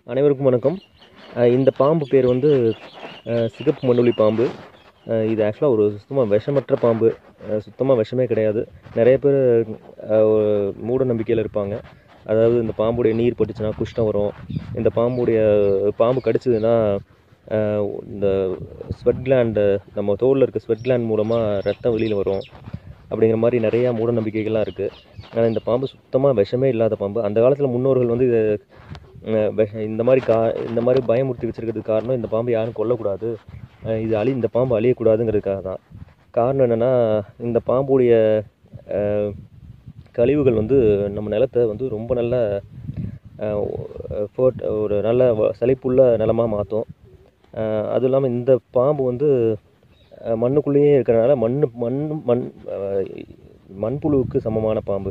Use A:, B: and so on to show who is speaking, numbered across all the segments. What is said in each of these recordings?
A: அனைவருக்கும் வணக்கம் அஹ் இந்த பாம்பு பேர் வந்து அஹ், சிகப்பு மண்ணுளி பாம்பு அஹ், இது ஆக்சுவலாக ஒரு சுத்தமாக விஷமற்ற பாம்பு சுத்தமாக விஷமே கிடையாது நிறைய பேர் அஹ், மூட நம்பிக்கையில் இருப்பாங்க அதாவது இந்த பாம்புடைய நீர் பட்டுச்சுன்னா குஷ்டம் வரும் இந்த பாம்புடைய பாம்பு கடிச்சதுன்னா அஹ், இந்த ஸ்வெட் கிளாண்டு நம்ம தோலில் இருக்க ஸ்வெட் கிளாண்ட் மூலமாக ரத்தம் வெளியில் வரும் அப்படிங்கிற மாதிரி நிறையா மூட நம்பிக்கைகள்லாம் இருக்குது ஆனால் இந்த பாம்பு சுத்தமாக விஷமே இல்லாத பாம்பு அந்த காலத்தில் முன்னோர்கள் வந்து இதை அஹ் விஷ- இந்த மாதிரி கா இந்த மாதிரி பயமுறுத்தி வச்சிருக்கிறதுக்கு காரணம் இந்த பாம்பு யாரும் கொல்லக்கூடாது அஹ் இது அழி இந்த பாம்பு அழியக்கூடாதுங்கிறதுக்காக தான் காரணம் என்னென்னா இந்த பாம்புடைய அஹ், கழிவுகள் வந்து நம்ம நிலத்தை வந்து ரொம்ப நல்ல அஹ், ஃபோர்ட் ஒரு நல்ல வ- செழிப்புள்ள நிலமாக மாற்றும் அதுவும் இல்லாமல் இந்த பாம்பு வந்து அஹ், மண்ணுக்குள்ளேயே இருக்கிறனால மண் மண் மண் அஹ், மண்புழுவுக்கு சமமான பாம்பு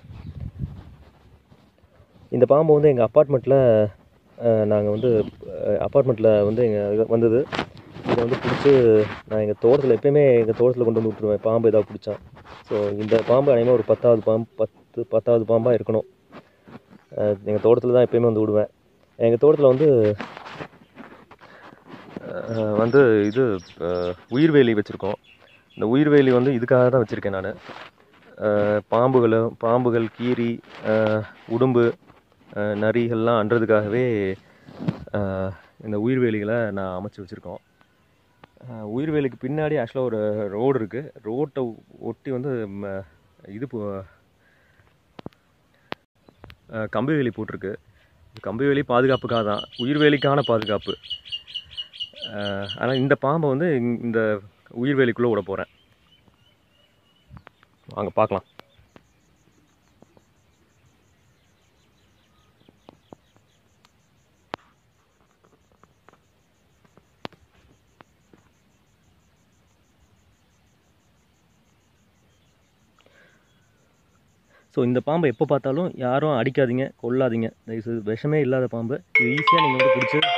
A: இந்த பாம்பு வந்து எங்கள் அப்பார்ட்மெண்ட்டில் நாங்கள் வந்து அப்பார்ட்மெண்ட்டில் வந்து எங்கள் வந்தது இதை வந்து பிடிச்சி நான் எங்கள் தோட்டத்தில் எப்பயுமே எங்கள் தோட்டத்தில் கொண்டு வந்து விட்ருவேன் பாம்பு ஏதாவது பிடிச்சா ஸோ இந்த பாம்பு அனைவரும் ஒரு பத்தாவது பாம்பு பத்து பத்தாவது பாம்பாக இருக்கணும் எங்கள் தோட்டத்தில் தான் எப்பயுமே வந்து விடுவேன் எங்கள் தோட்டத்தில் வந்து அஹ், வந்து இது அஹ், உயிர்வேலி வச்சுருக்கோம் இந்த உயிர்வேலி வந்து இதுக்காக தான் வச்சுருக்கேன் நான் பாம்புகள் பாம்புகள் கீரி அஹ், உடும்பு அஹ், நரிகள்லாம் அண்டுறதுக்காகவே அஹ், இந்த உயிர்வேலிகளை நான் அமைச்சு வச்சுருக்கோம் அஹ், உயிர்வேலிக்கு பின்னாடி ஆக்சுவலாக ஒரு ரோடு இருக்குது ரோட்டை ஒட்டி வந்து ம, இது போ- அஹ், கம்பி வேலி போட்டிருக்கு கம்பி வேலி பாதுகாப்புக்காக தான் உயிர்வேலிக்கான பாதுகாப்பு ஆனால் இந்த பாம்பை வந்து இங்க- இந்த உயிர்வேலிக்குள்ளே விட போகிறேன் வாங்க பார்க்கலாம் ஸோ இந்த பாம்பை எப்போ பார்த்தாலும் யாரும் அடிக்காதீங்க கொல்லாதீங்க தயவுசெய்து விஷமே இல்லாத பாம்பு இது ஈஸியாக நீங்கள் வந்து பிடிச்சி